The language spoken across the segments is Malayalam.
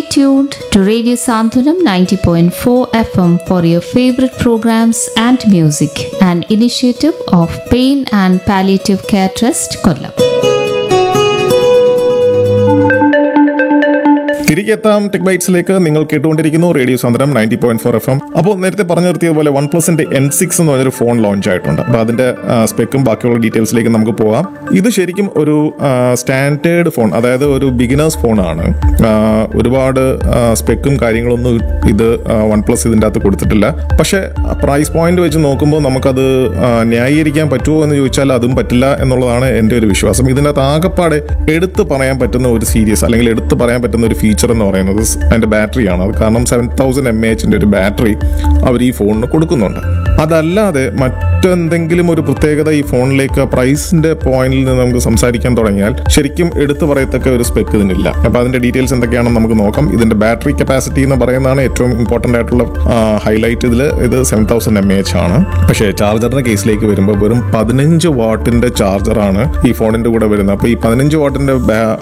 tuned to Radio Santanam 90.4 FM for your favorite programs and music, an initiative of Pain and Palliative Care Trust, Kollam. തിരികെ എത്താം ടെക് ബൈറ്റ്സിലേക്ക് നിങ്ങൾ കേട്ടുകൊണ്ടിരിക്കുന്നു radio Sandram ninety point four FM എം അപ്പോൾ നേരത്തെ പറഞ്ഞു നിർത്തിയതുപോലെ വൺ പ്ലസിന്റെ എൻ സിക്സ് എന്ന് പറഞ്ഞൊരു ഫോൺ ലോഞ്ച് ആയിട്ടുണ്ട് അപ്പോൾ അതിന്റെ സ്പെക്കും ബാക്കിയുള്ള ഡീറ്റെയിൽസിലേക്ക് നമുക്ക് പോകാം ഇത് ശരിക്കും ഒരു സ്റ്റാൻഡേർഡ് ഫോൺ അതായത് ഒരു ബിഗിനേഴ്സ് ഫോണാണ് ഒരുപാട് സ്പെക്കും കാര്യങ്ങളൊന്നും ഇത് വൺ പ്ലസ് ഇതിൻ്റെ അകത്ത് കൊടുത്തിട്ടില്ല പക്ഷേ പ്രൈസ് പോയിന്റ് വെച്ച് നോക്കുമ്പോൾ നമുക്കത് ആ, ന്യായീകരിക്കാൻ പറ്റുമോ എന്ന് ചോദിച്ചാൽ അതും പറ്റില്ല എന്നുള്ളതാണ് എൻ്റെ ഒരു വിശ്വാസം ഇതിനകത്ത് ആകെപ്പാടെ എടുത്ത് പറയാൻ പറ്റുന്ന ഒരു സീരീസ് അല്ലെങ്കിൽ എടുത്ത് പറയാൻ പറ്റുന്ന ഒരു ഫീച്ചർ എന്ന് പറയുന്നത് സ് അതിന്റെ ബാറ്ററിയാണ് അത് കാരണം സെവൻ തൗസൻഡ് എം എച്ചിന്റെ ഒരു ബാറ്ററി അവർ ഈ ഫോണിന് കൊടുക്കുന്നുണ്ട് അതല്ലാതെ മറ്റെന്തെങ്കിലും ഒരു പ്രത്യേകത ഈ ഫോണിലേക്ക് പ്രൈസിന്റെ പോയിന്റിൽ നിന്ന് നമുക്ക് സംസാരിക്കാൻ തുടങ്ങിയാൽ ശരിക്കും എടുത്തു പറയത്തക്ക ഒരു സ്പെക്ക് ഇതിനില്ല അപ്പൊ അതിന്റെ ഡീറ്റെയിൽസ് എന്തൊക്കെയാണെന്ന് നമുക്ക് നോക്കാം ഇതിന്റെ ബാറ്ററി കപ്പാസിറ്റി എന്ന് പറയുന്നതാണ് ഏറ്റവും ഇമ്പോർട്ടന്റ് ആയിട്ടുള്ള ഹൈലൈറ്റ് ഇതിൽ ഇത് സെവൻ തൗസൻഡ് എം എച്ച് ആണ് പക്ഷേ ചാർജറിന്റെ കേസിലേക്ക് വരുമ്പോൾ വെറും പതിനഞ്ച് വാട്ടിന്റെ ചാർജറാണ് ഈ ഫോണിന്റെ കൂടെ വരുന്നത് അപ്പോൾ ഈ പതിനഞ്ച് വാട്ടിന്റെ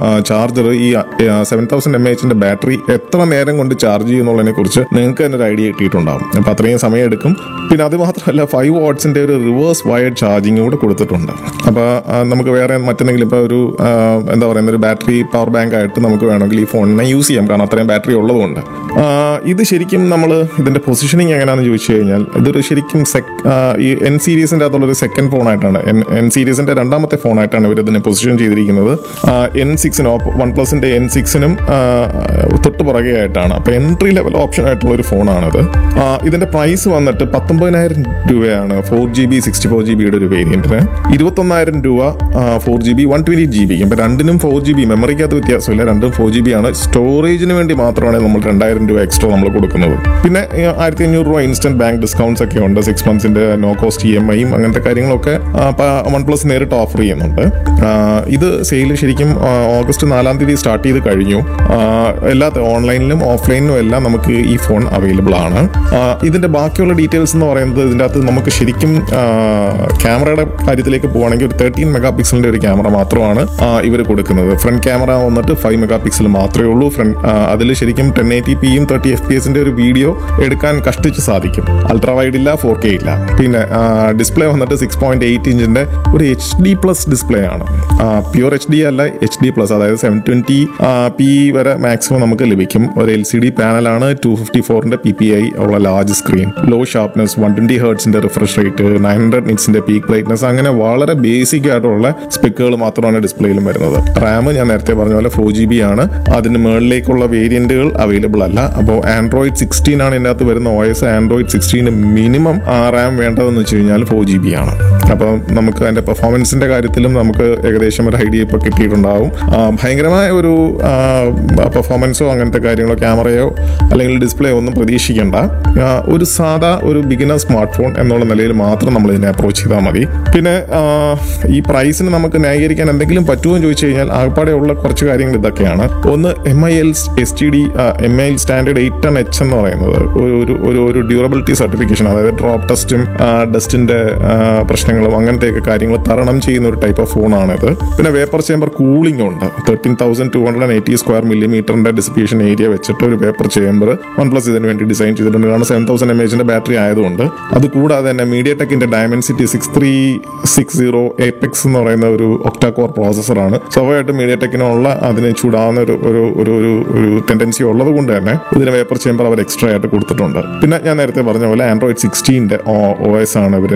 ചാർജർ ഈ സെവൻ തൗസൻഡ് എം എച്ചിന്റെ ബാറ്ററി എത്ര നേരം കൊണ്ട് ചാർജ് ചെയ്യുന്നുള്ളതിനെ കുറിച്ച് നിങ്ങൾക്ക് തന്നെ ഒരു ഐഡിയ കിട്ടിയിട്ടുണ്ടാവും അപ്പോൾ അത്രയും സമയം എടുക്കും പിന്നെ അത് മാത്രമല്ല ഫൈവ് വാട്ട്സിന്റെ ഒരു റിവേഴ്സ് വയർഡ് ചാർജിങ് കൂടെ കൊടുത്തിട്ടുണ്ട് അപ്പോൾ നമുക്ക് വേറെ മറ്റെന്തെങ്കിലും ഇപ്പോൾ ഒരു ആ, എന്താ പറയുന്ന ഒരു ബാറ്ററി പവർ ബാങ്ക് ആയിട്ട് നമുക്ക് വേണമെങ്കിൽ ഈ ഫോണിനെ യൂസ് ചെയ്യാം കാരണം അത്രയും ബാറ്ററി ഉള്ളതുകൊണ്ട് ആ, ഇത് ശരിക്കും നമ്മൾ ഇതിന്റെ പൊസിഷനിങ് എങ്ങനെയാണെന്ന് ചോദിച്ചു കഴിഞ്ഞാൽ ഇതൊരു ശരിക്കും sec- ആ, ഈ എൻ സീരീസിന്റെ അകത്തുള്ള ഒരു സെക്കൻഡ് ഫോണായിട്ടാണ് എൻ എൻ സീരീസിന്റെ രണ്ടാമത്തെ ഫോണായിട്ടാണ് ഇവർ ഇതിനെ പൊസിഷൻ ചെയ്തിരിക്കുന്നത് എൻ സിക്സിനും വൺ പ്ലസിന്റെ എൻ സിക്സിനും തൊട്ട് പുറകെ ആയിട്ടാണ് അപ്പൊ എൻട്രി ലെവൽ ഓപ്ഷൻ ആയിട്ടുള്ള ഒരു ഫോണാണിത് ആ, ഇതിന്റെ പ്രൈസ് വന്നിട്ട് പത്തൊമ്പതിനായിരം രൂപയാണ് four G B sixty four G ബിയുടെ ഒരു വേരിയന്റിന് ഇരുപത്തൊന്നായിരം രൂപ four G B one twenty G B ഇപ്പൊ രണ്ടിനും ഫോർ ജി ബി മെമ്മറിക്കകത്ത് വ്യത്യാസമില്ല രണ്ടും ഫോർ ജി ബി ആണ് സ്റ്റോറേജിന് വേണ്ടി മാത്രമാണ് നമ്മൾ രണ്ടായിരം രൂപ എക്സ്ട്രാ നമ്മൾ കൊടുക്കുന്നത് പിന്നെ ആയിരത്തി അഞ്ഞൂറ് രൂപ ഇൻസ്റ്റന്റ് ബാങ്ക് ഡിസ്കൗണ്ട്സ് ഒക്കെ ഉണ്ട് സിക്സ് മന്ത്സിന്റെ നോ കോസ്റ്റ് ഇ എം ഐയും അങ്ങനത്തെ കാര്യങ്ങളൊക്കെ വൺ പ്ലസ് നേരിട്ട് ഓഫർ ചെയ്യുന്നുണ്ട് ആ, ഇത് സെയിൽ ശരിക്കും ആ, ഓഗസ്റ്റ് നാലാം തീയതി സ്റ്റാർട്ട് ചെയ്ത് കഴിഞ്ഞു ആ, എല്ലാ ഓൺലൈനിലും ഓഫ്ലൈനിലും എല്ലാം നമുക്ക് ഈ ഫോൺ അവൈലബിൾ ആണ് ആ, ഇതിന്റെ ബാക്കിയുള്ള ഡീറ്റെയിൽസ് എന്ന് പറയുന്നത് ഇതിന്റെ അകത്ത് നമുക്ക് ശരിക്കും ആ, ക്യാമറയുടെ കാര്യത്തിലേക്ക് പോവുകയാണെങ്കിൽ ഒരു തേർട്ടീൻ മെഗാ പിക്സലിന്റെ ഒരു ക്യാമറ മാത്രമാണ് ഇവർ കൊടുക്കുന്നത് ഫ്രണ്ട് ക്യാമറ വന്നിട്ട് ഫൈവ് മെഗാ പിക്സൽ മാത്രമേ ഉള്ളൂ ഫ്രണ്ട് അതിൽ ശരിക്കും ടെൻ എയ്റ്റി പിയും തേർട്ടി എഫ് പി എസിന്റെ ഒരു വീഡിയോ എടുക്കാൻ കഷ്ടിച്ച് സാധിക്കും അൾട്രാ വൈഡ് ഇല്ല ഫോർ കെ ഇല്ല പിന്നെ ഡിസ്പ്ലേ വന്നിട്ട് സിക്സ് പോയിന്റ് എയ്റ്റ് ഇഞ്ചിന്റെ ഒരു എച്ച് ഡി പ്ലസ് ഡിസ്പ്ലേ ആണ് പ്യൂർ എച്ച് ഡി അല്ല എച്ച് ഡി പ്ലസ് അതായത് സെവൻ ട്വന്റി പി വരെ മാക്സിമം നമുക്ക് ലഭിക്കും ഒരു എൽ സി ഡി പാനലാണ് ടു ഫിഫ്റ്റി ഫോറിന്റെ പി പി ഐ ഉള്ള large screen low sharpness one twenty ഹേർട്സിന്റെ റിഫ്രഷ് റേറ്റ് നയൻ ഹൺഡ്രഡ് നിറ്റ്സിന്റെ പീക്ക് ബ്രൈറ്റ്നസ് അങ്ങനെ വളരെ ബേസിക് ആയിട്ടുള്ള സ്പെക്കുകൾ മാത്രമാണ് ഡിസ്പ്ലേയിലും വരുന്നത് റാം ഞാൻ നേരത്തെ പറഞ്ഞ പോലെ ഫോർ ജി ബി ആണ് അതിന് മുകളിലേക്കുള്ള വേരിയന്റുകൾ അവൈലബിൾ അല്ല അപ്പോൾ ആൻഡ്രോയിഡ് സിക്സ്റ്റീൻ ആണ് ഇതിനകത്ത് വരുന്ന ഒ എസ് ആൻഡ്രോയിഡ് സിക്സ്റ്റീന് മിനിമം റാം വേണ്ടതെന്ന് വെച്ച് കഴിഞ്ഞാൽ ഫോർ ജി ബി ആണ് അപ്പോൾ നമുക്ക് അതിന്റെ പെർഫോമൻസിന്റെ കാര്യത്തിലും നമുക്ക് ഏകദേശം ഒരു ഐഡിയ ഇപ്പോൾ കിട്ടിയിട്ടുണ്ടാവും ആ, ഭയങ്കരമായ ഒരു പെർഫോമൻസോ അങ്ങനത്തെ കാര്യങ്ങളോ ക്യാമറയോ അല്ലെങ്കിൽ ഡിസ്പ്ലേ ഒന്നും പ്രതീക്ഷിക്കേണ്ട ആ, ഒരു സാധാ ഒരു ബിഗിനർ സ്മാർട്ട് ഫോൺ എന്നുള്ള നിലയിൽ മാത്രം നമ്മൾ ഇതിനെ അപ്രോച്ച് ചെയ്താൽ മതി പിന്നെ ആ, ഈ പ്രൈസിന് നമുക്ക് ന്യായീകരിക്കാൻ എന്തെങ്കിലും പറ്റുമോ എന്ന് ചോദിച്ചു കഴിഞ്ഞാൽ ആകപ്പാടെ ഉള്ള കുറച്ച് കാര്യങ്ങൾ ഇതൊക്കെയാണ് ഒന്ന് M I L S T D M I L standard eight ten H എന്ന് പറയുന്നത് ഒരു ഒരു- ഒരു ഒരു ഡ്യൂറബിലിറ്റി സർട്ടിഫിക്കേഷൻ അതായത് ഡ്രോപ്പ് ടെസ്റ്റും ഡസ്റ്റിന്റെ പ്രശ്നങ്ങളും അങ്ങനത്തെയൊക്കെ കാര്യങ്ങൾ തരണം ചെയ്യുന്ന ഒരു ടൈപ്പ് ഓഫ് ഫോണാണിത് പിന്നെ വേപ്പർ ചേമ്പർ കൂളിംഗ് ഉണ്ട് thirteen thousand two hundred eighty square മില്ലിമീറ്ററിന്റെ ഡിസിപ്പിയേഷൻ ഏരിയ വെച്ചിട്ട് ഒരു വേപ്പർ ചേമ്പർ വൺ പ്ലസ് ഇതിന് വേണ്ടി ഡിസൈൻ ചെയ്തിട്ടുണ്ട് കാരണം സെവൻ തൗസൻഡ് എം എച്ചിന്റെ ബാറ്ററി ആയതുകൊണ്ട് അത് കൂടാതെ തന്നെ മീഡിയ ടെക്കിന്റെ Dimensity six three six zero apex എന്ന് പറയുന്ന ഒരു ഒക്ടാകോർ പ്രോസസ്സറാണ് സ്വാഭാവികമായിട്ടും മീഡിയ ടെക്കിനുള്ള അതിനെ ചൂടാവുന്ന ഒരു ഒരു ഒരു ഒരു ഒരു ടെൻഡൻസി ഉള്ളത് കൊണ്ട് തന്നെ ഇതിന് വേപ്പർ ചേമ്പർ അവർ എക്സ്ട്രാ ആയിട്ട് കൊടുത്തിട്ടുണ്ട് പിന്നെ ഞാൻ നേരത്തെ പറഞ്ഞ പോലെ ആൻഡ്രോയിഡ് സിക്സ്റ്റീൻ്റെ ഒ എസ് ആണ് ഇവർ